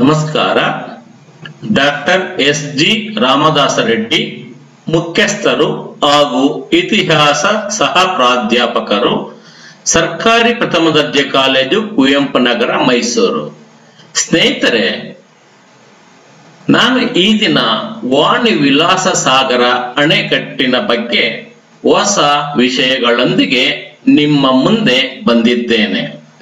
ನಮಸ್ಕಾರ doctor S G Ramadasa Reddy ಮುಖ್ಯಸ್ಥರು ಹಾಗೂ ಇತಿಹಾಸ ಸಹ ಪ್ರಾಧ್ಯಾಪಕರು ಸರ್ಕಾರಿ ಪ್ರಥಮ ದರ್ಜೆ ಕಾಲೇಜು ಕುವೆಂಪು ನಗರ ಮೈಸೂರು ಸ್ನೇಹಿತರೆ ನಾನು ಈ ದಿನ ವಾಣಿ ವಿಲಾಸ ಸಾಗರ ಅಣೆಕಟ್ಟಿನ ಬಗ್ಗೆ ಹೊಸ ವಿಷಯಗಳೊಂದಿಗೆ ನಿಮ್ಮ ಮುಂದೆ ಬಂದಿದ್ದೇನೆ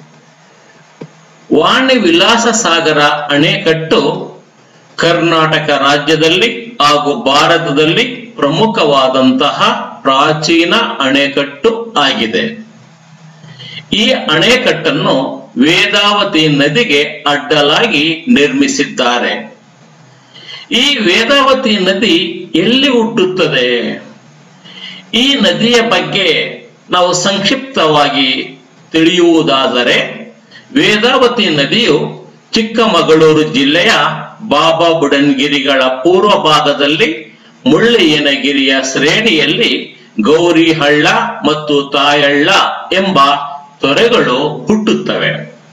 ವಾಣಿ ವಿಲಾಸ ಸಾಗರ ಅಣೆಕಟ್ಟು ಕರ್ನಾಟಕ ರಾಜ್ಯದಲ್ಲಿ ಹಾಗೂ ಭಾರತದಲ್ಲಿ ಪ್ರಮುಖವಾದಂತಹ ಪ್ರಾಚೀನ ಅಣೆಕಟ್ಟು ಆಗಿದೆ ಈ ಅಣೆಕಟ್ಟನ್ನು ವೇದಾವತಿ ನದಿಗೆ ಅಡ್ಡಲಾಗಿ ನಿರ್ಮಿಸಿದ್ದಾರೆ ಈ ವೇದಾವತಿ ನದಿ ಎಲ್ಲಿ ಹುಟ್ಟುತ್ತದೆ ಈ ನದಿಯ ಬಗ್ಗೆ ನಾವು ಸಂಕ್ಷಿಪ್ತವಾಗಿ ತಿಳಿಯುವುದಾದರೆ ವೇದಾವತಿ ನದಿಯು ಚಿಕ್ಕಮಗಳೂರು ಜಿಲ್ಲೆಯ ಬಾಬಾ ಬುಡನ್ಗಿರಿಗಳ ಪೂರ್ವ ಭಾಗದಲ್ಲಿ ಮುಳ್ಳಯ್ಯನಗಿರಿಯ ಶ್ರೇಣಿಯಲ್ಲಿ ಗೌರಿಹಳ್ಳ ಮತ್ತು ತಾಯಳ್ಳ ಎಂಬ ತೊರೆಗಳು ಹುಟ್ಟುತ್ತವೆ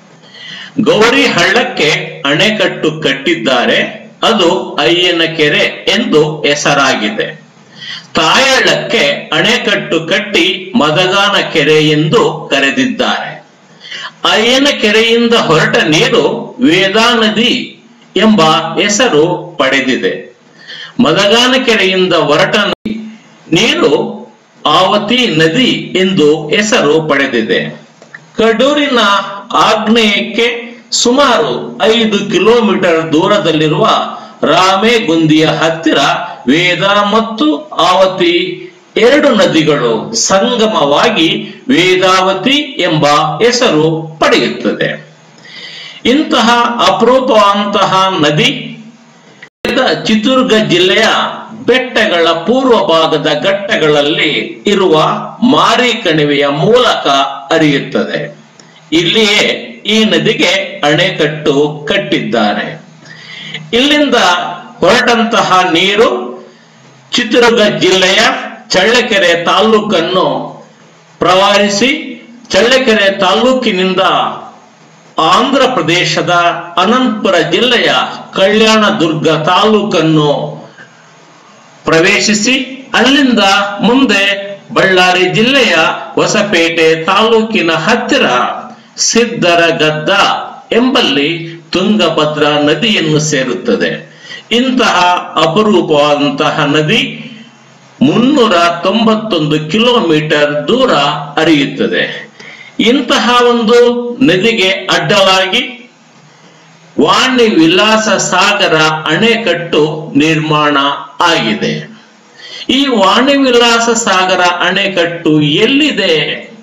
ಗೌರಿ ಹಳ್ಳಕ್ಕೆ ಅಣೆಕಟ್ಟು ಕಟ್ಟಿದ್ದಾರೆ ಅದು ಅಯ್ಯನ ಕೆರೆ ಎಂದು ಹೆಸರಾಗಿದೆ ತಾಯಳ್ಳಕ್ಕೆ ಅಣೆಕಟ್ಟು ಕಟ್ಟಿ ಮದಗಾನ ಕೆರೆ ಎಂದು ಕರೆದಿದ್ದಾರೆ ಅಯ್ಯನ ಕೆರೆಯಿಂದ ಹೊರಟ ನೀರು ವೇದಾ ನದಿ ಎಂಬ ಹೆಸರು ಪಡೆದಿದೆ ಮದಗಾನ ಕೆರೆಯಿಂದ ಹೊರಟ ನೀರು ಆವತಿ ನದಿ ಎಂದು ಹೆಸರು ಪಡೆದಿದೆ ಕಡೂರಿನ ಆಗ್ನೇಯಕ್ಕೆ ಸುಮಾರು ಐದು ಕಿಲೋಮೀಟರ್ ದೂರದಲ್ಲಿರುವ ರಾಮೇಗುಂದಿಯ ಹತ್ತಿರ ವೇದ ಮತ್ತು ಆವತಿ ಎರಡು ನದಿಗಳು ಸಂಗಮವಾಗಿ ವೇದಾವತಿ ಎಂಬ ಹೆಸರು ಪಡೆಯುತ್ತದೆ ಇಂತಹ ಅಪರೂಪವಂತಹ ನದಿ ಚಿತ್ರದುರ್ಗ ಜಿಲ್ಲೆಯ ಬೆಟ್ಟಗಳ ಪೂರ್ವ ಭಾಗದ ಘಟ್ಟಗಳಲ್ಲಿ ಇರುವ ಮಾರಿ ಕಣಿವೆಯ ಮೂಲಕ ಹರಿಯುತ್ತದೆ ಇಲ್ಲಿಯೇ ಈ ನದಿಗೆ ಅಣೆಕಟ್ಟು ಕಟ್ಟಿದ್ದಾರೆ ಇಲ್ಲಿಂದ ಹೊರಟಂತಹ ನೀರು ಚಿತ್ರದುರ್ಗ ಜಿಲ್ಲೆಯ ಚಳ್ಳಕೆರೆ ತಾಲೂಕನ್ನು ಪ್ರವಾಹಿಸಿ ಚಳ್ಳಕೆರೆ ತಾಲೂಕಿನಿಂದ ಆಂಧ್ರ ಪ್ರದೇಶದ ಅನಂತಪುರ ಜಿಲ್ಲೆಯ ಕಲ್ಯಾಣದುರ್ಗ ತಾಲೂಕನ್ನು ಪ್ರವೇಶಿಸಿ ಅಲ್ಲಿಂದ ಮುಂದೆ ಬಳ್ಳಾರಿ ಜಿಲ್ಲೆಯ ಹೊಸಪೇಟೆ ತಾಲೂಕಿನ ಹತ್ತಿರ ಸಿದ್ದರಗದ್ದ ಎಂಬಲ್ಲಿ ತುಂಗಭದ್ರಾ ನದಿಯನ್ನು ಸೇರುತ್ತದೆ ಇಂತಹ ಅಪರೂಪವಾದಂತಹ ನದಿ ಮುನ್ನೂರ ತೊಂಬತ್ತೊಂದು ಕಿಲೋಮೀಟರ್ ದೂರ ಹರಿಯುತ್ತದೆ ಇಂತಹ ಒಂದು ನದಿಗೆ ಅಡ್ಡಲಾಗಿ ವಾಣಿ ವಿಲಾಸ ಸಾಗರ ಅಣೆಕಟ್ಟು ನಿರ್ಮಾಣ ಆಗಿದೆ ಈ ವಾಣಿ ವಿಲಾಸ ಸಾಗರ ಅಣೆಕಟ್ಟು ಎಲ್ಲಿದೆ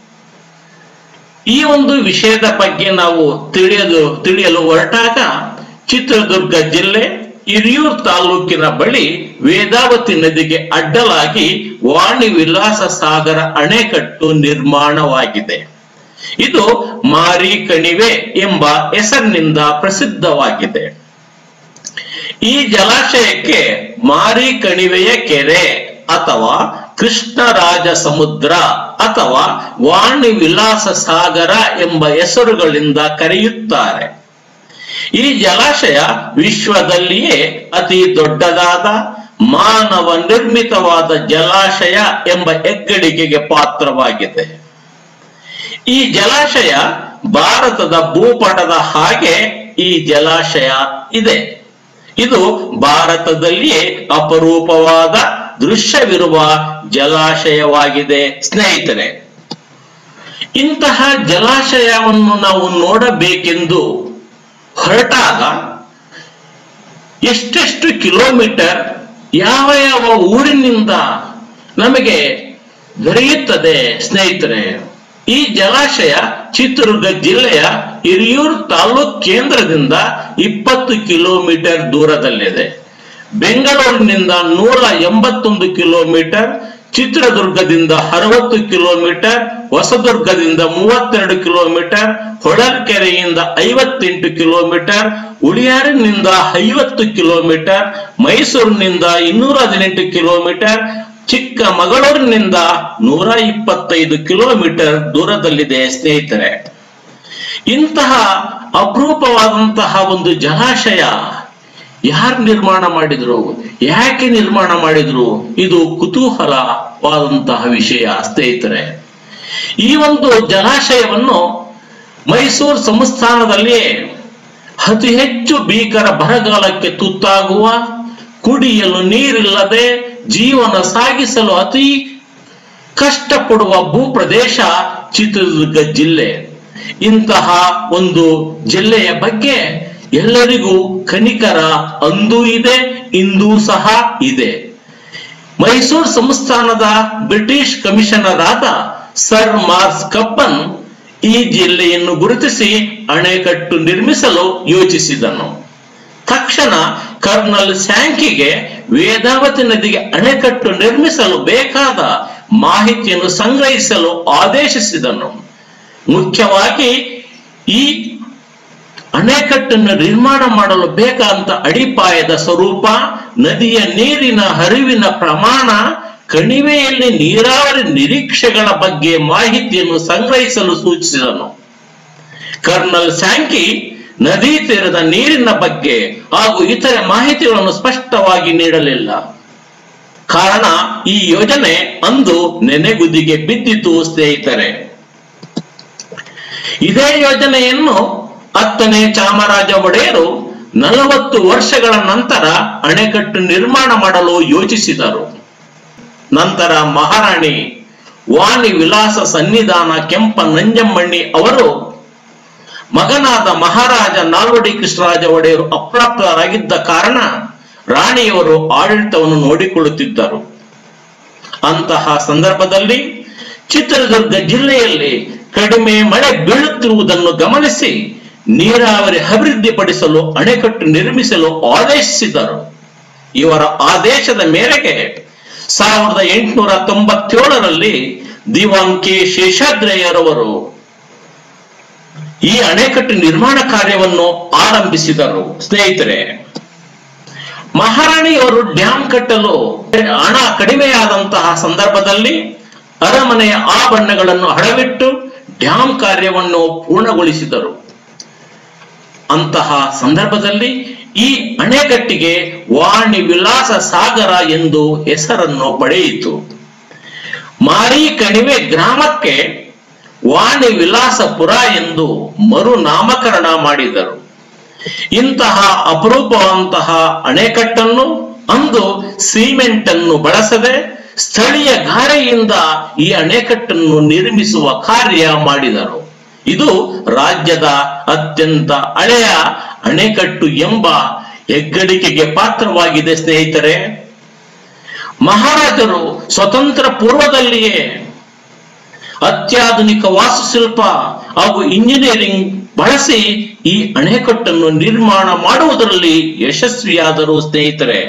ಈ ಒಂದು ವಿಷಯದ ಬಗ್ಗೆ ನಾವು ತಿಳಿಯಲು ತಿಳಿಯಲು ಹೊರಟಾಗ ಚಿತ್ರದುರ್ಗ ಜಿಲ್ಲೆ ಹಿರಿಯೂರು ತಾಲೂಕಿನ ಬಳಿ ವೇದಾವತಿ ನದಿಗೆ ಅಡ್ಡಲಾಗಿ ವಾಣಿ ವಿಲಾಸ ಸಾಗರ ಅಣೆಕಟ್ಟು ನಿರ್ಮಾಣವಾಗಿದೆ ಇದು ಮಾರಿ ಕಣಿವೆ ಎಂಬ ಹೆಸರಿನಿಂದ ಪ್ರಸಿದ್ಧವಾಗಿದೆ ಈ ಜಲಾಶಯಕ್ಕೆ ಮಾರಿ ಕಣಿವೆಯ ಕೆರೆ ಅಥವಾ ಕೃಷ್ಣರಾಜ ಸಮುದ್ರ ಅಥವಾ ವಾಣಿ ವಿಲಾಸ ಸಾಗರ ಎಂಬ ಹೆಸರುಗಳಿಂದ ಕರೆಯುತ್ತಾರೆ ಈ ಜಲಾಶಯ ವಿಶ್ವದಲ್ಲಿಯೇ ಅತಿ ದೊಡ್ಡದಾದ ಮಾನವ ನಿರ್ಮಿತವಾದ ಜಲಾಶಯ ಎಂಬ ಹೆಗ್ಗಳಿಕೆಗೆ ಪಾತ್ರವಾಗಿದೆ ಈ ಜಲಾಶಯ ಭಾರತದ ಭೂಪಟದ ಹಾಗೆ ಈ ಜಲಾಶಯ ಇದೆ ಇದು ಭಾರತದಲ್ಲಿಯೇ ಅಪರೂಪವಾದ ದೃಶ್ಯವಿರುವ ಜಲಾಶಯವಾಗಿದೆ ಸ್ನೇಹಿತರೆ ಇಂತಹ ಜಲಾಶಯವನ್ನು ನಾವು ನೋಡಬೇಕೆಂದು ಹೊರಟಾಗ ಎಷ್ಟೆಷ್ಟು ಕಿಲೋಮೀಟರ್ ಯಾವ ಯಾವ ಊರಿನಿಂದ ನಮಗೆ ದೊರೆಯುತ್ತದೆ ಸ್ನೇಹಿತರೆ ಈ ಜಲಾಶಯ ಚಿತ್ರದುರ್ಗ ಜಿಲ್ಲೆಯ ಹಿರಿಯೂರು ತಾಲೂಕ್ ಕೇಂದ್ರದಿಂದ ಇಪ್ಪತ್ತು ಕಿಲೋಮೀಟರ್ ದೂರದಲ್ಲಿದೆ ಬೆಂಗಳೂರಿನಿಂದ ನೂರ ಎಂಬತ್ತೊಂದು ಕಿಲೋಮೀಟರ್ ಚಿತ್ರದುರ್ಗದಿಂದ ಅರವತ್ತು ಕಿಲೋಮೀಟರ್ ಹೊಸದುರ್ಗದಿಂದ ಮೂವತ್ತೆರಡು ಕಿಲೋಮೀಟರ್ ಹೊಳಲ್ಕೆರೆಯಿಂದ ಐವತ್ತೆಂಟು ಕಿಲೋಮೀಟರ್ ಉಳಿಯಾರಿನಿಂದ ಐವತ್ತು ಕಿಲೋಮೀಟರ್ ಮೈಸೂರಿನಿಂದ ಇನ್ನೂರ ಹದಿನೆಂಟು ಕಿಲೋಮೀಟರ್ ಚಿಕ್ಕಮಗಳೂರಿನಿಂದ ನೂರ ಇಪ್ಪತ್ತೈದು ಕಿಲೋಮೀಟರ್ ದೂರದಲ್ಲಿದೆ ಸ್ನೇಹಿತರೆ ಇಂತಹ ಅಪರೂಪವಾದಂತಹ ಒಂದು ಜಲಾಶಯ ಯಾರು ನಿರ್ಮಾಣ ಮಾಡಿದ್ರು ಯಾಕೆ ನಿರ್ಮಾಣ ಮಾಡಿದ್ರು ಇದು ಕುತೂಹಲವಾದಂತಹ ವಿಷಯ ಸ್ನೇಹಿತರೆ ಈ ಒಂದು ಜಲಾಶಯವನ್ನು ಮೈಸೂರು ಸಂಸ್ಥಾನದಲ್ಲಿಯೇ ಅತಿ ಹೆಚ್ಚು ಭೀಕರ ಬರಗಾಲಕ್ಕೆ ತುತ್ತಾಗುವ ಕುಡಿಯಲು ನೀರಿಲ್ಲದೆ ಜೀವನ ಸಾಗಿಸಲು ಅತಿ ಕಷ್ಟಪಡುವ ಭೂಪ್ರದೇಶ ಚಿತ್ರದುರ್ಗ ಜಿಲ್ಲೆ ಇಂತಹ ಒಂದು ಜಿಲ್ಲೆಯ ಬಗ್ಗೆ ಎಲ್ಲರಿಗೂ ಕನಿಕರ ಅಂದೂ ಇದೆ ಇಂದೂ ಸಹ ಇದೆ ಮೈಸೂರು ಸಂಸ್ಥಾನದ ಬ್ರಿಟಿಷ್ ಕಮಿಷನರ್ ಆದ ಸರ್ ಮಾರ್ಸ್ ಕಪ್ಪನ್ ಈ ಜಿಲ್ಲೆಯನ್ನು ಗುರುತಿಸಿ ಅಣೆಕಟ್ಟು ನಿರ್ಮಿಸಲು ಯೋಚಿಸಿದನು ತಕ್ಷಣ ಕರ್ನಲ್ ಸ್ಯಾಂಕಿಗೆ ವೇದಾವತಿ ನದಿಗೆ ಅಣೆಕಟ್ಟು ನಿರ್ಮಿಸಲು ಬೇಕಾದ ಮಾಹಿತಿಯನ್ನು ಸಂಗ್ರಹಿಸಲು ಆದೇಶಿಸಿದನು ಮುಖ್ಯವಾಗಿ ಈ ಅಣೆಕಟ್ಟನ್ನು ನಿರ್ಮಾಣ ಮಾಡಲು ಬೇಕಾದಂತ ಅಡಿಪಾಯದ ಸ್ವರೂಪ ನದಿಯ ನೀರಿನ ಹರಿವಿನ ಪ್ರಮಾಣ ಕಣಿವೆಯಲ್ಲಿ ನೀರಾವರಿ ನಿರೀಕ್ಷೆಗಳ ಬಗ್ಗೆ ಮಾಹಿತಿಯನ್ನು ಸಂಗ್ರಹಿಸಲು ಸೂಚಿಸಿದನು ಕರ್ನಲ್ ಸ್ಯಾಂಕಿ ನದಿ ತೀರದ ನೀರಿನ ಬಗ್ಗೆ ಹಾಗೂ ಇತರೆ ಮಾಹಿತಿಗಳನ್ನು ಸ್ಪಷ್ಟವಾಗಿ ನೀಡಲಿಲ್ಲ ಕಾರಣ ಈ ಯೋಜನೆ ಅಂದು ನೆನೆಗುದಿಗೆ ಬಿದ್ದಿತು ಸ್ನೇಹಿತರೆ ಇದೇ ಯೋಜನೆಯನ್ನು ಹತ್ತನೇ ಚಾಮರಾಜ ಒಡೆಯರು ನಲವತ್ತು ವರ್ಷಗಳ ನಂತರ ಅಣೆಕಟ್ಟು ನಿರ್ಮಾಣ ಮಾಡಲು ಯೋಚಿಸಿದರು ನಂತರ ಮಹಾರಾಣಿ ವಾಣಿ ವಿಲಾಸ ಸನ್ನಿಧಾನ ಕೆಂಪ ನಂಜಮ್ಮಣ್ಣಿ ಅವರು ಮಗನಾದ ಮಹಾರಾಜ ನಾಲ್ವಡಿ ಕೃಷ್ಣರಾಜ ಒಡೆಯರು ಅಪ್ರಾಪ್ತರಾಗಿದ್ದ ಕಾರಣ ರಾಣಿಯವರು ಆಡಳಿತವನ್ನು ನೋಡಿಕೊಳ್ಳುತ್ತಿದ್ದರು ಅಂತಹ ಸಂದರ್ಭದಲ್ಲಿ ಚಿತ್ರದುರ್ಗ ಜಿಲ್ಲೆಯಲ್ಲಿ ಕಡಿಮೆ ಮಳೆ ಬೀಳುತ್ತಿರುವುದನ್ನು ಗಮನಿಸಿ ನೀರಾವರಿ ಅಭಿವೃದ್ಧಿಪಡಿಸಲು ಅಣೆಕಟ್ಟು ನಿರ್ಮಿಸಲು ಆದೇಶಿಸಿದರು ಇವರ ಆದೇಶದ ಮೇರೆಗೆ ಸಾವಿರದ ಎಂಟುನೂರ ತೊಂಬತ್ತೇಳರಲ್ಲಿ ದಿವಾನ್ ಕೆ ಶೇಷಾದ್ರಯ್ಯರವರು ಈ ಅಣೆಕಟ್ಟು ನಿರ್ಮಾಣ ಕಾರ್ಯವನ್ನು ಆರಂಭಿಸಿದರು ಸ್ನೇಹಿತರೆ ಮಹಾರಾಣಿಯವರು ಡ್ಯಾಂ ಕಟ್ಟಲು ಹಣ ಕಡಿಮೆಯಾದಂತಹ ಸಂದರ್ಭದಲ್ಲಿ ಅರಮನೆಯ ಆಭರಣಗಳನ್ನು ಹಡವಿಟ್ಟು ಡ್ಯಾಂ ಕಾರ್ಯವನ್ನು ಪೂರ್ಣಗೊಳಿಸಿದರು ಅಂತಹ ಸಂದರ್ಭದಲ್ಲಿ ಈ ಅಣೆಕಟ್ಟಿಗೆ ವಾಣಿ ವಿಲಾಸ ಸಾಗರ ಎಂದು ಹೆಸರನ್ನು ಪಡೆಯಿತು ಮಾರಿ ಕಣಿವೆ ಗ್ರಾಮಕ್ಕೆ ವಾಣಿ ವಿಲಾಸಪುರ ಎಂದು ಮರು ನಾಮಕರಣ ಮಾಡಿದರು ಇಂತಹ ಅಪರೂಪವಂತಹ ಅಣೆಕಟ್ಟನ್ನು ಅಂದು ಸಿಮೆಂಟ್ ಅನ್ನು ಬಳಸದೆ ಸ್ಥಳೀಯ ಗಾರೆಯಿಂದ ಈ ಅಣೆಕಟ್ಟನ್ನು ನಿರ್ಮಿಸುವ ಕಾರ್ಯ ಮಾಡಿದರು ಇದು ರಾಜ್ಯದ ಅತ್ಯಂತ ಹಳೆಯ ಅಣೆಕಟ್ಟು ಎಂಬ ಹೆಗ್ಗಳಿಕೆಗೆ ಪಾತ್ರವಾಗಿದೆ ಸ್ನೇಹಿತರೆ ಮಹಾರಾಜರು ಸ್ವತಂತ್ರ ಪೂರ್ವದಲ್ಲಿಯೇ ಅತ್ಯಾಧುನಿಕ ವಾಸ್ತುಶಿಲ್ಪ ಹಾಗೂ ಇಂಜಿನಿಯರಿಂಗ್ ಬಳಸಿ ಈ ಅಣೆಕಟ್ಟನ್ನು ನಿರ್ಮಾಣ ಮಾಡುವುದರಲ್ಲಿ ಯಶಸ್ವಿಯಾದರು ಸ್ನೇಹಿತರೆ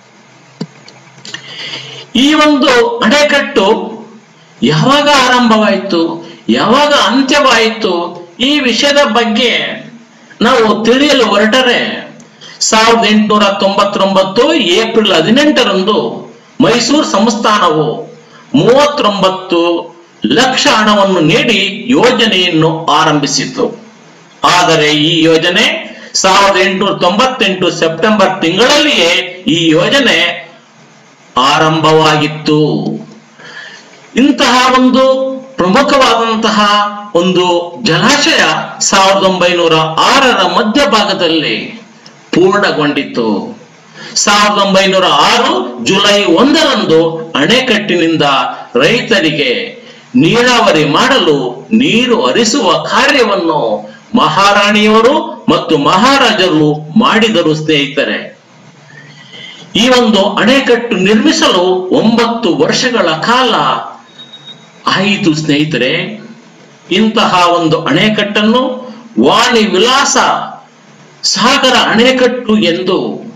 ಈ ಒಂದು ಅಣೆಕಟ್ಟು ಯಾವಾಗ ಆರಂಭವಾಯಿತು ಯಾವಾಗ ಅಂತ್ಯವಾಯಿತು ಈ ವಿಷಯದ ಬಗ್ಗೆ ನಾವು ತಿಳಿಯಲು ಹೊರಟರೆ ಸಾವಿರದ ಎಂಟುನೂರ ತೊಂಬತ್ತೊಂಬತ್ತು ಏಪ್ರಿಲ್ ಹದಿನೆಂಟರಂದು ಮೈಸೂರು ಸಂಸ್ಥಾನವು ಮೂವತ್ತೊಂಬತ್ತು ಲಕ್ಷ ಹಣವನ್ನು ನೀಡಿ ಯೋಜನೆಯನ್ನು ಆರಂಭಿಸಿತು ಆದರೆ ಈ ಯೋಜನೆ ಸಾವಿರದ ಎಂಟುನೂರ ತೊಂಬತ್ತೆಂಟು ಸೆಪ್ಟೆಂಬರ್ ತಿಂಗಳಲ್ಲಿಯೇ ಈ ಯೋಜನೆ ಆರಂಭವಾಗಿತ್ತು ಇಂತಹ ಒಂದು ಪ್ರಮುಖವಾದಂತಹ ಒಂದು ಜಲಾಶಯ ಸಾವಿರದ ಒಂಬೈನೂರ ಆರರ ಮಧ್ಯಭಾಗದಲ್ಲಿ ಪೂರ್ಣಗೊಂಡಿತು ಸಾವಿರದ ಒಂಬೈನೂರ ಆರು ಜುಲೈ ಒಂದರಂದು ಅಣೆಕಟ್ಟಿನಿಂದ ರೈತರಿಗೆ ನೀರಾವರಿ ಮಾಡಲು ನೀರು ಹರಿಸುವ ಕಾರ್ಯವನ್ನು ಮಹಾರಾಣಿಯವರು ಮತ್ತು ಮಹಾರಾಜರು ಮಾಡಿದರು ಸ್ನೇಹಿತರೆ ಈ ಒಂದು ಅಣೆಕಟ್ಟು ನಿರ್ಮಿಸಲು ಒಂಬತ್ತು ವರ್ಷಗಳ ಕಾಲ ಆಯಿತು ಸ್ನೇಹಿತರೆ ಇಂತಹ ಒಂದು ಅಣೆಕಟ್ಟನ್ನು ವಾಣಿ ವಿಲಾಸ ಸಾಗರ ಅಣೆಕಟ್ಟು ಎಂದು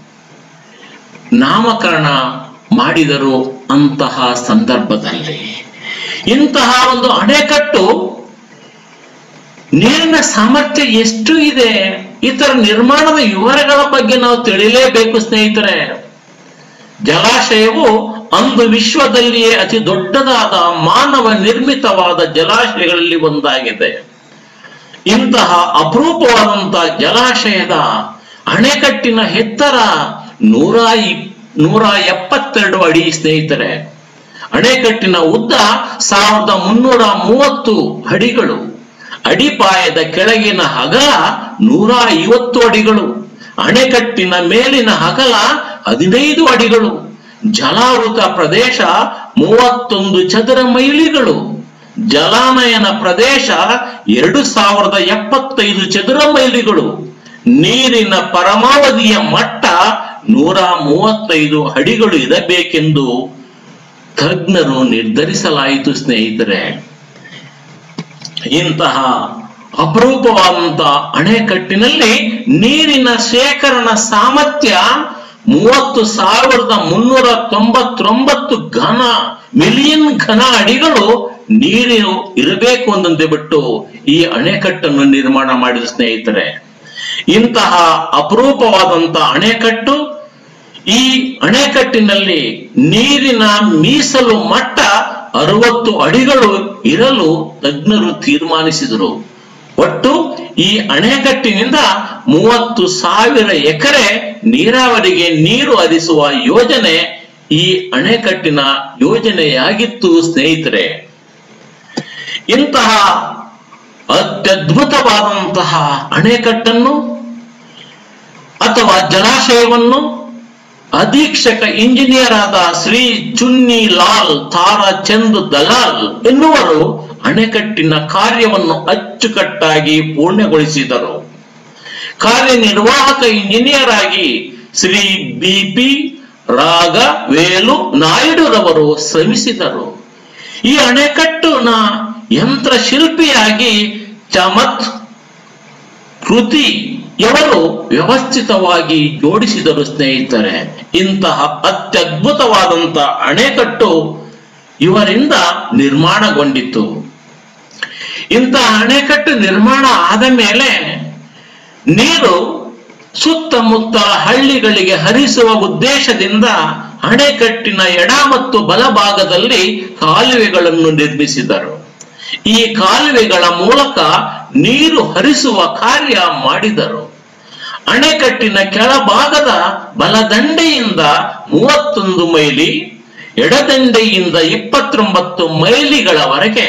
ನಾಮಕರಣ ಮಾಡಿದರು ಅಂತಹ ಸಂದರ್ಭದಲ್ಲಿ ಇಂತಹ ಒಂದು ಅಣೆಕಟ್ಟು ನೀರಿನ ಸಾಮರ್ಥ್ಯ ಎಷ್ಟು ಇದೆ ಇತರ ನಿರ್ಮಾಣದ ವಿವರಗಳ ಬಗ್ಗೆ ನಾವು ತಿಳಿಯಲೇಬೇಕು ಸ್ನೇಹಿತರೆ ಜಲಾಶಯವು ಅಂದು ವಿಶ್ವದಲ್ಲಿಯೇ ಅತಿ ದೊಡ್ಡದಾದ ಮಾನವ ನಿರ್ಮಿತವಾದ ಜಲಾಶಯಗಳಲ್ಲಿ ಒಂದಾಗಿದೆ ಇಂತಹ ಅಪರೂಪವಾದಂತ ಜಲಾಶಯದ ಅಣೆಕಟ್ಟಿನ ಎತ್ತರ ನೂರ ಇಪ್- ನೂರ ಎಪ್ಪತ್ತೆರಡು ಅಡಿ ಸ್ನೇಹಿತರೆ ಅಣೆಕಟ್ಟಿನ ಉದ್ದ ಸಾವಿರದ ಮುನ್ನೂರ ಮೂವತ್ತು ಅಡಿಗಳು ಅಡಿಪಾಯದ ಕೆಳಗಿನ ಅಗಲ ನೂರ ಐವತ್ತು ಅಡಿಗಳು ಅಣೆಕಟ್ಟಿನ ಮೇಲಿನ ಅಗಲ ಹದಿನೈದು ಅಡಿಗಳು ಜಲಾವೃತ ಪ್ರದೇಶ ಮೂವತ್ತೊಂದು ಚದರ ಮೈಲಿಗಳು ಜಲಾನಯನ ಪ್ರದೇಶ ಎರಡು ಸಾವಿರದ ಎಪ್ಪತ್ತೈದು ಚದುರ ಮೈಲಿಗಳು ನೀರಿನ ಪರಮಾವಧಿಯ ಮಟ್ಟ ನೂರ ಮೂವತ್ತೈದು ಅಡಿಗಳು ಇರಬೇಕೆಂದು ತಜ್ಞರು ನಿರ್ಧರಿಸಲಾಯಿತು ಸ್ನೇಹಿತರೆ ಇಂತಹ ಅಪರೂಪವಾದಂತಹ ಅಣೆಕಟ್ಟಿನಲ್ಲಿ ನೀರಿನ ಶೇಖರಣಾ ಸಾಮರ್ಥ್ಯ ಮೂವತ್ತು ಸಾವಿರದ ಮುನ್ನೂರ ತೊಂಬತ್ತೊಂಬತ್ತು ಘನ ಮಿಲಿಯನ್ ಘನ ಅಡಿಗಳು ನೀರು ಇರಬೇಕು ಅಂತಂದೆ ಬಿಟ್ಟು ಈ ಅಣೆಕಟ್ಟನ್ನು ನಿರ್ಮಾಣ ಮಾಡಿದ ಸ್ನೇಹಿತರೆ ಇಂತಹ ಅಪರೂಪವಾದಂತಹ ಅಣೆಕಟ್ಟು ಈ ಅಣೆಕಟ್ಟಿನಲ್ಲಿ ನೀರಿನ ಮೀಸಲು ಮಟ್ಟ ಅರವತ್ತು ಅಡಿಗಳು ಇರಲು ತಜ್ಞರು ತೀರ್ಮಾನಿಸಿದರು ಒಟ್ಟು ಈ ಅಣೆಕಟ್ಟಿನಿಂದ ಮೂವತ್ತು ಸಾವಿರ ಎಕರೆ ನೀರಾವರಿಗೆ ನೀರು ಹರಿಸುವ ಯೋಜನೆ ಈ ಅಣೆಕಟ್ಟಿನ ಯೋಜನೆಯಾಗಿತ್ತು ಸ್ನೇಹಿತರೆ ಇಂತಹ ಅತ್ಯದ್ಭುತವಾದಂತಹ ಅಣೆಕಟ್ಟನ್ನು ಅಥವಾ ಜಲಾಶಯವನ್ನು ಅಧೀಕ್ಷಕ ಇಂಜಿನಿಯರ್ ಆದ ಶ್ರೀ ಚುನ್ನಿ ಲಾಲ್ ತಾರಾಚಂದ್ ದಲಾಲ್ ಎನ್ನುವರು ಅಣೆಕಟ್ಟಿನ ಕಾರ್ಯವನ್ನು ಅಚ್ಚುಕಟ್ಟಾಗಿ ಪೂರ್ಣಗೊಳಿಸಿದರು ಕಾರ್ಯನಿರ್ವಾಹಕ ಇಂಜಿನಿಯರ್ ಆಗಿ ಶ್ರೀ ಬಿ ಪಿ ರಾಗ ವೇಲು ನಾಯ್ಡುರವರು ಶ್ರಮಿಸಿದರು ಈ ಅಣೆಕಟ್ಟುನ ಯಂತ್ರ ಶಿಲ್ಪಿಯಾಗಿ ಚಮತ್ ಕೃತಿ ಎವರು ವ್ಯವಸ್ಥಿತವಾಗಿ ಜೋಡಿಸಿದರು ಸ್ನೇಹಿತರೆ ಇಂತಹ ಅತ್ಯದ್ಭುತವಾದಂತ ಅಣೆಕಟ್ಟು ಇವರಿಂದ ನಿರ್ಮಾಣಗೊಂಡಿತು ಇಂತಹ ಅಣೆಕಟ್ಟು ನಿರ್ಮಾಣ ಆದ ಮೇಲೆ ನೀರು ಸುತ್ತಮುತ್ತ ಹಳ್ಳಿಗಳಿಗೆ ಹರಿಸುವ ಉದ್ದೇಶದಿಂದ ಅಣೆಕಟ್ಟಿನ ಎಡ ಮತ್ತು ಬಲಭಾಗದಲ್ಲಿ ಕಾಲುವೆಗಳನ್ನು ನಿರ್ಮಿಸಿದರು ಈ ಕಾಲುವೆಗಳ ಮೂಲಕ ನೀರು ಹರಿಸುವ ಕಾರ್ಯ ಮಾಡಿದರು ಅಣೆಕಟ್ಟಿನ ಕೆಳಭಾಗದ ಬಲದಂಡೆಯಿಂದ ಮೂವತ್ತೊಂದು ಮೈಲಿ ಎಡದಂಡೆಯಿಂದ ಇಪ್ಪತ್ತೊಂಬತ್ತು ಮೈಲಿಗಳವರೆಗೆ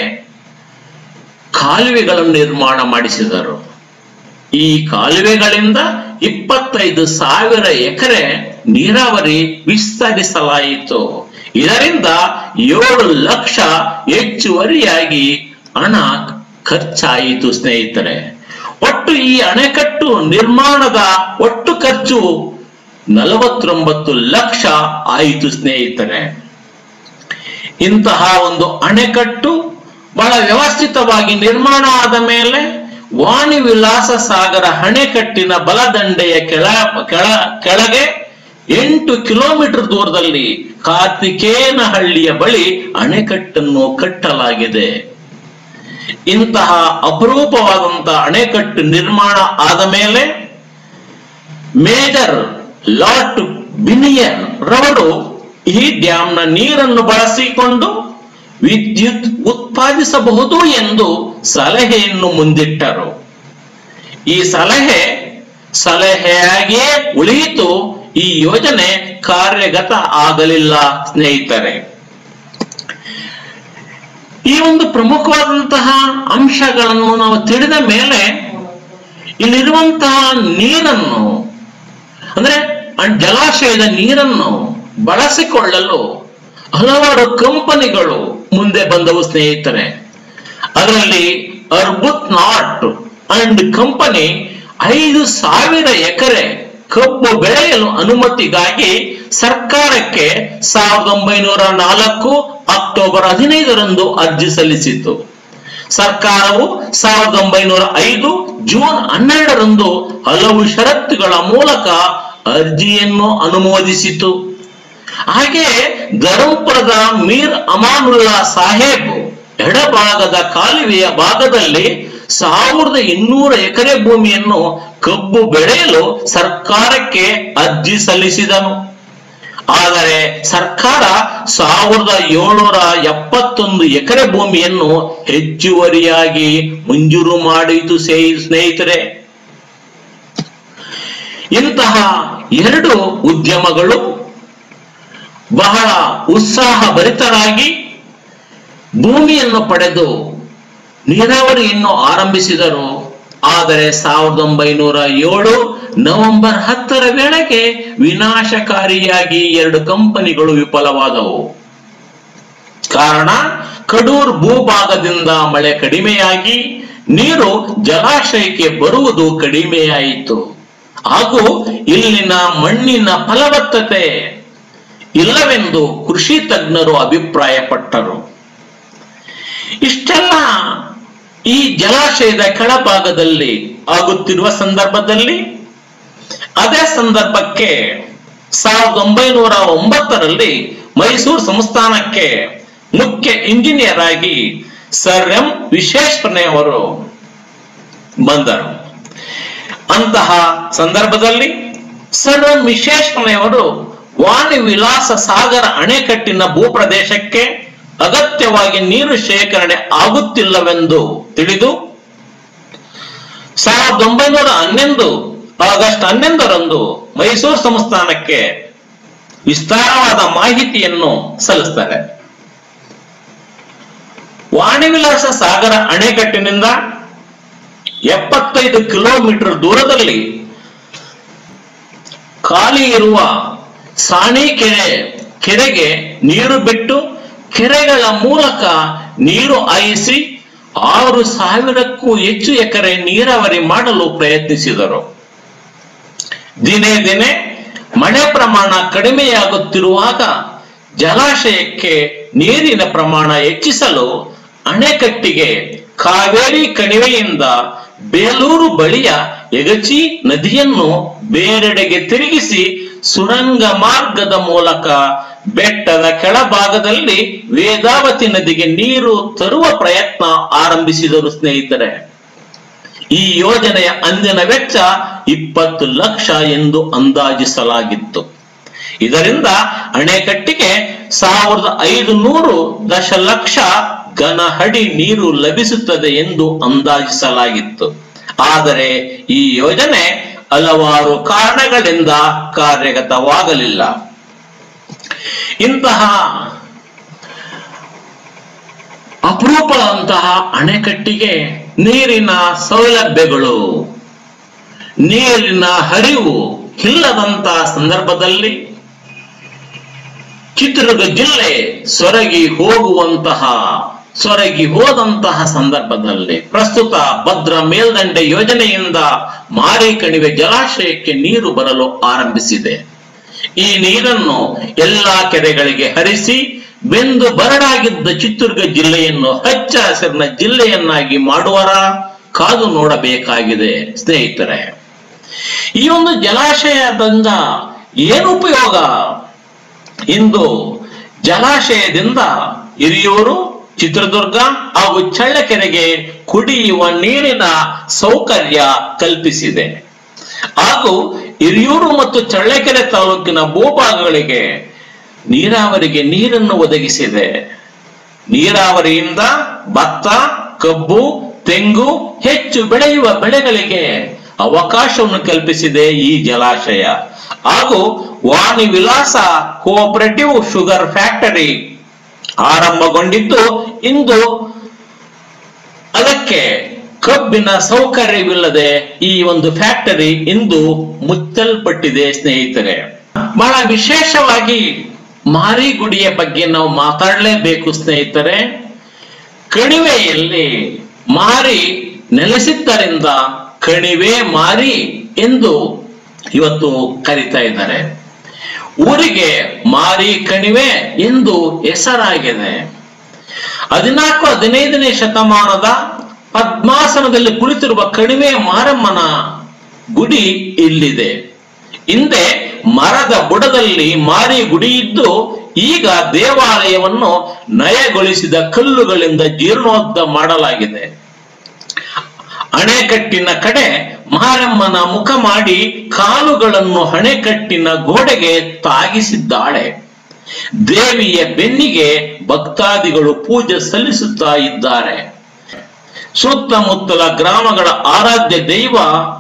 ಕಾಲುವೆಗಳನ್ನು ನಿರ್ಮಾಣ ಮಾಡಿಸಿದರು ಈ ಕಾಲುವೆಗಳಿಂದ ಇಪ್ಪತ್ತೈದು ಸಾವಿರ ಎಕರೆ ನೀರಾವರಿ ವಿಸ್ತರಿಸಲಾಯಿತು ಇದರಿಂದ ಏಳು ಲಕ್ಷ ಹೆಚ್ಚುವರಿಯಾಗಿ ಹಣ ಖರ್ಚಾಯಿತು ಸ್ನೇಹಿತರೆ ಒಟ್ಟು ಈ ಅಣೆಕಟ್ಟು ನಿರ್ಮಾಣದ ಒಟ್ಟು ಖರ್ಚು ನಲವತ್ತೊಂಬತ್ತು ಲಕ್ಷ ಆಯಿತು ಸ್ನೇಹಿತರೆ ಇಂತಹ ಒಂದು ಅಣೆಕಟ್ಟು ಬಹಳ ವ್ಯವಸ್ಥಿತವಾಗಿ ನಿರ್ಮಾಣ ಆದ ಮೇಲೆ ವಾಣಿ ವಿಲಾಸ ಸಾಗರ ಅಣೆಕಟ್ಟಿನ ಬಲದಂಡೆಯ ಕೆಳ ಕೆಳ ಕೆಳಗೆ ಎಂಟು ಕಿಲೋಮೀಟರ್ ದೂರದಲ್ಲಿ ಕಾರ್ತಿಕೇನಹಳ್ಳಿಯ ಬಳಿ ಅಣೆಕಟ್ಟನ್ನು ಕಟ್ಟಲಾಗಿದೆ ಇಂತಹ ಅಪರೂಪವಾದಂತಹ ಅಣೆಕಟ್ಟು ನಿರ್ಮಾಣ ಆದ ಮೇಲೆ ಮೇಜರ್ ಲಾರ್ಡ್ ಬಿನಿಯನ್ ರವರು ಈ ಡ್ಯಾಂನ ನೀರನ್ನು ಬಳಸಿಕೊಂಡು ವಿದ್ಯುತ್ ಉತ್ಪಾದಿಸಬಹುದು ಎಂದು ಸಲಹೆಯನ್ನು ಮುಂದಿಟ್ಟರು ಈ ಸಲಹೆ ಸಲಹೆಯಾಗಿಯೇ ಉಳಿಯಿತು ಈ ಯೋಜನೆ ಕಾರ್ಯಗತ ಆಗಲಿಲ್ಲ ಸ್ನೇಹಿತರೆ ಈ ಒಂದು ಪ್ರಮುಖವಾದಂತಹ ಅಂಶಗಳನ್ನು ನಾವು ತಿಳಿದ ಮೇಲೆ ಇಲ್ಲಿರುವಂತಹ ನೀರನ್ನು ಅಂದ್ರೆ ಆ ಜಲಾಶಯದ ನೀರನ್ನು ಬಳಸಿಕೊಳ್ಳಲು ಹಲವಾರು ಕಂಪನಿಗಳು ಮುಂದೆ ಬಂದವು ಸ್ನೇಹಿತರೆ ಅದರಲ್ಲಿ ಅರ್ಬುತ್ ನಾಟ್ ಅಂಡ್ ಕಂಪನಿ ಐದು ಸಾವಿರ ಎಕರೆ ಕಬ್ಬು ಬೆಳೆಯಲು ಅನುಮತಿಗಾಗಿ ಸರ್ಕಾರಕ್ಕೆ ಸಾವಿರದ ಒಂಬೈನೂರ ನಾಲ್ಕು ಅಕ್ಟೋಬರ್ ಹದಿನೈದರಂದು ಅರ್ಜಿ ಸಲ್ಲಿಸಿತು ಸರ್ಕಾರವು ಸಾವಿರದ ಒಂಬೈನೂರ ಐದು ಜೂನ್ ಹನ್ನೆರಡರಂದು ಹಲವು ಷರತ್ತುಗಳ ಮೂಲಕ ಅರ್ಜಿಯನ್ನು ಅನುಮೋದಿಸಿತು ಹಾಗೆ ಧರ್ಮಪುರದ ಮೀರ್ ಅಮಾನುಲ್ಲಾ ಸಾಹೇಬ್ ಎಡಭಾಗದ ಕಾಲುವೆಯ ಭಾಗದಲ್ಲಿ ಸಾವಿರದ ಇನ್ನೂರ ಎಕರೆ ಭೂಮಿಯನ್ನು ಕಬ್ಬು ಬೆಳೆಯಲು ಸರ್ಕಾರಕ್ಕೆ ಅರ್ಜಿ ಸಲ್ಲಿಸಿದನು ಆದರೆ ಸರ್ಕಾರ ಸಾವಿರದ ಏಳ್ನೂರ ಎಪ್ಪತ್ತೊಂದು ಎಕರೆ ಭೂಮಿಯನ್ನು ಹೆಚ್ಚುವರಿಯಾಗಿ ಮಂಜೂರು ಮಾಡಿತು ಸೇ- ಸ್ನೇಹಿತರೆ ಇಂತಹ ಎರಡು ಉದ್ಯಮಗಳು ಬಹಳ ಉತ್ಸಾಹ ಭರಿತರಾಗಿ ಭೂಮಿಯನ್ನು ಪಡೆದು ನೀರಾವರಿಯನ್ನು ಆರಂಭಿಸಿದರು ಆದರೆ ಸಾವಿರದ ಒಂಬೈನೂರ ಏಳು ನವೆಂಬರ್ ಹತ್ತರ ವೇಳೆಗೆ ವಿನಾಶಕಾರಿಯಾಗಿ ಎರಡು ಕಂಪನಿಗಳು ವಿಫಲವಾದವು ಕಾರಣ ಕಡೂರ್ ಭೂಭಾಗದಿಂದ ಮಳೆ ಕಡಿಮೆಯಾಗಿ ನೀರು ಜಲಾಶಯಕ್ಕೆ ಬರುವುದು ಕಡಿಮೆಯಾಯಿತು ಹಾಗೂ ಇಲ್ಲಿನ ಮಣ್ಣಿನ ಫಲವತ್ತತೆ ಇಲ್ಲವೆಂದು ಕೃಷಿ ತಜ್ಞರು ಅಭಿಪ್ರಾಯಪಟ್ಟರು ಇಷ್ಟೆಲ್ಲ ಈ ಜಲಾಶಯದ ಕೆಳಭಾಗದಲ್ಲಿ ಆಗುತ್ತಿರುವ ಸಂದರ್ಭದಲ್ಲಿ ಅದೇ ಸಂದರ್ಭಕ್ಕೆ ಸಾವಿರದ ಒಂಬೈನೂರ ಒಂಬತ್ತರಲ್ಲಿ ಮೈಸೂರು ಸಂಸ್ಥಾನಕ್ಕೆ ಮುಖ್ಯ ಇಂಜಿನಿಯರ್ ಆಗಿ ಸರ್ ಎಂ ವಿಶ್ವೇಶ್ವರಯ್ಯನವರು ಬಂದರು ಅಂತಹ ಸಂದರ್ಭದಲ್ಲಿ ಸರ್ ಎಂ ವಿಶ್ವೇಶ್ವರಯ್ಯನವರು ವಾಣಿ ವಿಲಾಸ ಸಾಗರ ಅಣೆಕಟ್ಟಿನ ಭೂಪ್ರದೇಶಕ್ಕೆ ಅಗತ್ಯವಾಗಿ ನೀರು ಶೇಖರಣೆ ಆಗುತ್ತಿಲ್ಲವೆಂದು ತಿಳಿದು ಸಾವಿರದ ಒಂಬೈನೂರ ಹನ್ನೊಂದು ಆಗಸ್ಟ್ ಹನ್ನೊಂದರಂದು ಮೈಸೂರು ಸಂಸ್ಥಾನಕ್ಕೆ ವಿಸ್ತಾರವಾದ ಮಾಹಿತಿಯನ್ನು ಸಲ್ಲಿಸ್ತಾರೆ ವಾಣಿವಿಲಾಸ ಸಾಗರ ಅಣೆಕಟ್ಟಿನಿಂದ ಎಪ್ಪತ್ತೈದು ಕಿಲೋಮೀಟರ್ ದೂರದಲ್ಲಿ ಖಾಲಿ ಇರುವ ಸಾಣಿ ಕೆರೆ ಕೆರೆಗೆ ನೀರು ಬಿಟ್ಟು ಕೆರೆಗಳ ಮೂಲಕ ನೀರು ಹಾಯಿಸಿ ಆರು ಸಾವಿರಕ್ಕೂ ಹೆಚ್ಚು ಎಕರೆ ನೀರಾವರಿ ಮಾಡಲು ಪ್ರಯತ್ನಿಸಿದರು ದಿನೇ ದಿನೇ ಮಳೆ ಪ್ರಮಾಣ ಕಡಿಮೆಯಾಗುತ್ತಿರುವಾಗ ಜಲಾಶಯಕ್ಕೆ ನೀರಿನ ಪ್ರಮಾಣ ಹೆಚ್ಚಿಸಲು ಅಣೆಕಟ್ಟಿಗೆ ಕಾವೇರಿ ಕಣಿವೆಯಿಂದ ಬೇಲೂರು ಬಳಿಯ ಯಗಚಿ ನದಿಯನ್ನು ಬೇರೆಡೆಗೆ ತಿರುಗಿಸಿ ಸುರಂಗ ಮಾರ್ಗದ ಮೂಲಕ ಬೆಟ್ಟದ ಕೆಳಭಾಗದಲ್ಲಿ ವೇದಾವತಿ ನದಿಗೆ ನೀರು ತರುವ ಪ್ರಯತ್ನ ಆರಂಭಿಸಿದರು ಸ್ನೇಹಿತರೆ ಈ ಯೋಜನೆಯ ಅಂದಿನ ವೆಚ್ಚ ಇಪ್ಪತ್ತು ಲಕ್ಷ ಎಂದು ಅಂದಾಜಿಸಲಾಗಿತ್ತು ಇದರಿಂದ ಅಣೆಕಟ್ಟಿಗೆ ಸಾವಿರದ ಐದು ನೂರು ದಶಲಕ್ಷ ಘನ ಅಡಿ ನೀರು ಲಭಿಸುತ್ತದೆ ಎಂದು ಅಂದಾಜಿಸಲಾಗಿತ್ತು ಆದರೆ ಈ ಯೋಜನೆ ಹಲವಾರು ಕಾರಣಗಳಿಂದ ಕಾರ್ಯಗತವಾಗಲಿಲ್ಲ ಇಂತಹ ಅಪರೂಪದಂತಹ ಅಣೆಕಟ್ಟಿಗೆ ನೀರಿನ ಸೌಲಭ್ಯಗಳು ನೀರಿನ ಹರಿವು ಇಲ್ಲದಂತಹ ಸಂದರ್ಭದಲ್ಲಿ ಚಿತ್ರದುರ್ಗ ಜಿಲ್ಲೆ ಸೊರಗಿ ಹೋಗುವಂತಹ ಸೊರಗಿ ಹೋದಂತಹ ಸಂದರ್ಭದಲ್ಲಿ ಪ್ರಸ್ತುತ ಭದ್ರಾ ಮೇಲ್ದಂಡೆ ಯೋಜನೆಯಿಂದ ಮಾರಿ ಕಣಿವೆ ಜಲಾಶಯಕ್ಕೆ ನೀರು ಬರಲು ಆರಂಭಿಸಿದೆ ಈ ನೀರನ್ನು ಎಲ್ಲಾ ಕೆರೆಗಳಿಗೆ ಹರಿಸಿ ಬೆಂದು ಬರಡಾಗಿದ್ದ ಚಿತ್ರದುರ್ಗ ಜಿಲ್ಲೆಯನ್ನು ಹಚ್ಚ ಹಸಿರಿನ ಜಿಲ್ಲೆಯನ್ನಾಗಿ ಮಾಡುವರ ಕಾದು ನೋಡಬೇಕಾಗಿದೆ ಸ್ನೇಹಿತರೆ ಈ ಒಂದು ಜಲಾಶಯದಿಂದ ಏನು ಉಪಯೋಗ ಇಂದು ಜಲಾಶಯದಿಂದ ಹಿರಿಯೂರು ಚಿತ್ರದುರ್ಗ ಹಾಗೂ ಚಳ್ಳಕೆರೆಗೆ ಕುಡಿಯುವ ನೀರಿನ ಸೌಕರ್ಯ ಕಲ್ಪಿಸಿದೆ ಹಾಗೂ ಹಿರಿಯೂರು ಮತ್ತು ಚಳ್ಳಕೆರೆ ತಾಲೂಕಿನ ಭೂಭಾಗಗಳಿಗೆ ನೀರಾವರಿಗೆ ನೀರನ್ನು ಒದಗಿಸಿದೆ ನೀರಾವರಿಯಿಂದ ಭತ್ತ ಕಬ್ಬು ತೆಂಗು ಹೆಚ್ಚು ಬೆಳೆಯುವ ಬೆಳೆಗಳಿಗೆ ಅವಕಾಶವನ್ನು ಕಲ್ಪಿಸಿದೆ ಈ ಜಲಾಶಯ ಹಾಗೂ Vani Vilasa cooperative sugar factory ಆರಂಭಗೊಂಡಿದ್ದು ಇಂದು ಅದಕ್ಕೆ ಕಬ್ಬಿನ ಸೌಕರ್ಯವಿಲ್ಲದೆ ಈ ಒಂದು ಫ್ಯಾಕ್ಟರಿ ಇಂದು ಮುಚ್ಚಲ್ಪಟ್ಟಿದೆ ಸ್ನೇಹಿತರೆ ಬಹಳ ವಿಶೇಷವಾಗಿ ಮಾರಿಗುಡಿಯ ಬಗ್ಗೆ ನಾವು ಮಾತಾಡಲೇಬೇಕು ಸ್ನೇಹಿತರೆ ಕಣಿವೆಯಲ್ಲಿ ಮಾರಿ ನೆಲೆಸಿದ್ದರಿಂದ ಕಣಿವೆ ಮಾರಿ ಎಂದು ಇವತ್ತು ಕರೀತಾ ಇದ್ದಾರೆ ಊರಿಗೆ ಮಾರಿ ಕಣಿವೆ ಎಂದು ಹೆಸರಾಗಿದೆ ಹದಿನಾಲ್ಕು ಹದಿನೈದನೇ ಶತಮಾನದ ಪದ್ಮಾಸನದಲ್ಲಿ ಕುಳಿತಿರುವ ಕಣಿವೆ ಮಾರಮ್ಮನ ಗುಡಿ ಇಲ್ಲಿದೆ ಹಿಂದೆ ಮರದ ಬುಡದಲ್ಲಿ ಮಾರಿ ಗುಡಿ ಇದ್ದು ಈಗ ದೇವಾಲಯವನ್ನು ನಯಗೊಳಿಸಿದ ಕಲ್ಲುಗಳಿಂದ ಜೀರ್ಣೋದ್ಧ ಮಾಡಲಾಗಿದೆ ಅಣೆಕಟ್ಟಿನ ಕಡೆ ಮಾರಮ್ಮನ ಮುಖ ಮಾಡಿ ಕಾಲುಗಳನ್ನು ಹಣೆಕಟ್ಟಿನ ಗೋಡೆಗೆ ತಾಗಿಸಿದ್ದಾಳೆ ದೇವಿಯ ಬೆನ್ನಿಗೆ ಭಕ್ತಾದಿಗಳು ಪೂಜೆ ಸಲ್ಲಿಸುತ್ತಾ ಇದ್ದಾರೆ ಸುತ್ತಮುತ್ತಲ ಗ್ರಾಮಗಳ ಆರಾಧ್ಯ ದೈವ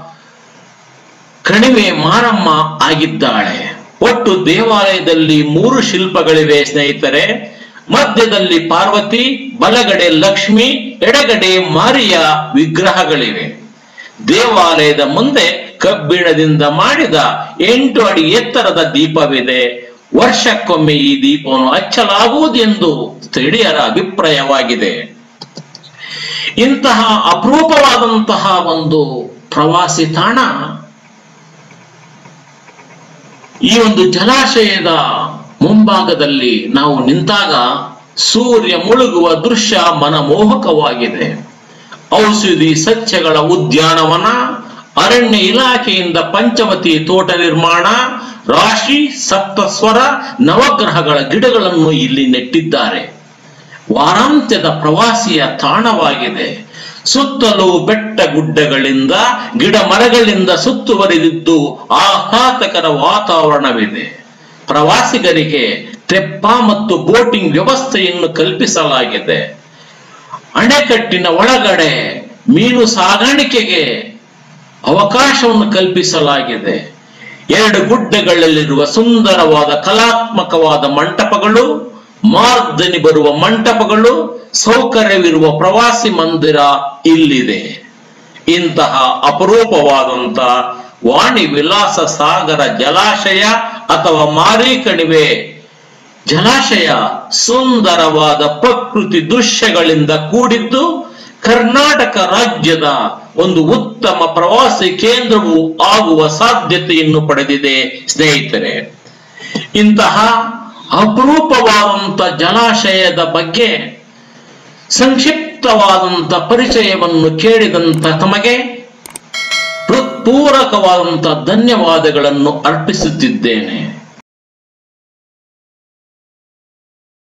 ಕಣಿವೆ ಮಾರಮ್ಮ ಆಗಿದ್ದಾಳೆ ಒಟ್ಟು ದೇವಾಲಯದಲ್ಲಿ ಮೂರು ಶಿಲ್ಪಗಳಿವೆ ಸ್ನೇಹಿತರೆ ಮಧ್ಯದಲ್ಲಿ ಪಾರ್ವತಿ ಬಲಗಡೆ ಲಕ್ಷ್ಮಿ ಎಡಗಡೆ ಮಾರಿಯ ವಿಗ್ರಹಗಳಿವೆ ದೇವಾಲಯದ ಮುಂದೆ ಕಬ್ಬಿಣದಿಂದ ಮಾಡಿದ ಎಂಟು ಅಡಿ ಎತ್ತರದ ದೀಪವಿದೆ ವರ್ಷಕ್ಕೊಮ್ಮೆ ಈ ದೀಪವನ್ನು ಹಚ್ಚಲಾಗುವುದೆಂದು ಸ್ಥಳೀಯರ ಅಭಿಪ್ರಾಯವಾಗಿದೆ ಇಂತಹ ಅಪರೂಪವಾದಂತಹ ಒಂದು ಪ್ರವಾಸಿ ತಾಣ ಈ ಒಂದು ಜಲಾಶಯದ ಮುಂಭಾಗದಲ್ಲಿ ನಾವು ನಿಂತಾಗ ಸೂರ್ಯ ಮುಳುಗುವ ದೃಶ್ಯ ಮನಮೋಹಕವಾಗಿದೆ ಔಷಧಿ ಸಸ್ಯಗಳ ಉದ್ಯಾನವನ ಅರಣ್ಯ ಇಲಾಖೆಯಿಂದ ಪಂಚವತಿ ತೋಟ ನಿರ್ಮಾಣ ರಾಶಿ ಸಪ್ತಸ್ವರ ನವಗ್ರಹಗಳ ಗಿಡಗಳನ್ನು ಇಲ್ಲಿ ನೆಟ್ಟಿದ್ದಾರೆ ವಾರಾಂತ್ಯದ ಪ್ರವಾಸಿಯ ತಾಣವಾಗಿದೆ ಸುತ್ತಲೂ ಬೆಟ್ಟ ಗುಡ್ಡಗಳಿಂದ ಗಿಡ ಮರಗಳಿಂದ ಸುತ್ತುವರಿದಿದ್ದು ಆಹ್ಲಾದಕರ ವಾತಾವರಣವಿದೆ ಪ್ರವಾಸಿಗರಿಗೆ ತೆಪ್ಪ ಮತ್ತು ಬೋಟಿಂಗ್ ವ್ಯವಸ್ಥೆಯನ್ನು ಕಲ್ಪಿಸಲಾಗಿದೆ ಅಣೆಕಟ್ಟಿನ ಒಳಗಡೆ ಮೀನು ಸಾಗಾಣಿಕೆಗೆ ಅವಕಾಶವನ್ನು ಕಲ್ಪಿಸಲಾಗಿದೆ ಎರಡು ಗುಡ್ಡಗಳಲ್ಲಿರುವ ಸುಂದರವಾದ ಕಲಾತ್ಮಕವಾದ ಮಂಟಪಗಳು ಮಾರ್ದನಿ ಬರುವ ಮಂಟಪಗಳು ಸೌಕರ್ಯವಿರುವ ಪ್ರವಾಸಿ ಮಂದಿರ ಇಲ್ಲಿದೆ ಇಂತಹ ಅಪರೂಪವಾದಂತ ವಾಣಿ ವಿಲಾಸ ಸಾಗರ ಜಲಾಶಯ ಅಥವಾ ಮಾರಿ ಕಣಿವೆ ಜಲಾಶಯ ಸುಂದರವಾದ ಪ್ರಕೃತಿ ದೃಶ್ಯಗಳಿಂದ ಕೂಡಿದ್ದು ಕರ್ನಾಟಕ ರಾಜ್ಯದ ಒಂದು ಉತ್ತಮ ಪ್ರವಾಸಿ ಕೇಂದ್ರವು ಆಗುವ ಸಾಧ್ಯತೆಯನ್ನು ಪಡೆದಿದೆ ಸ್ನೇಹಿತರೆ ಇಂತಹ ಅಪರೂಪವಾದಂತ ಜಲಾಶಯದ ಬಗ್ಗೆ ಸಂಕ್ಷಿಪ್ತವಾದಂತ ಪರಿಚಯವನ್ನು ಕೇಳಿದಂತ ತಮಗೆ ಹೃತ್ಪೂರ್ವಕವಾದಂತ ಧನ್ಯವಾದಗಳನ್ನು ಅರ್ಪಿಸುತ್ತಿದ್ದೇನೆ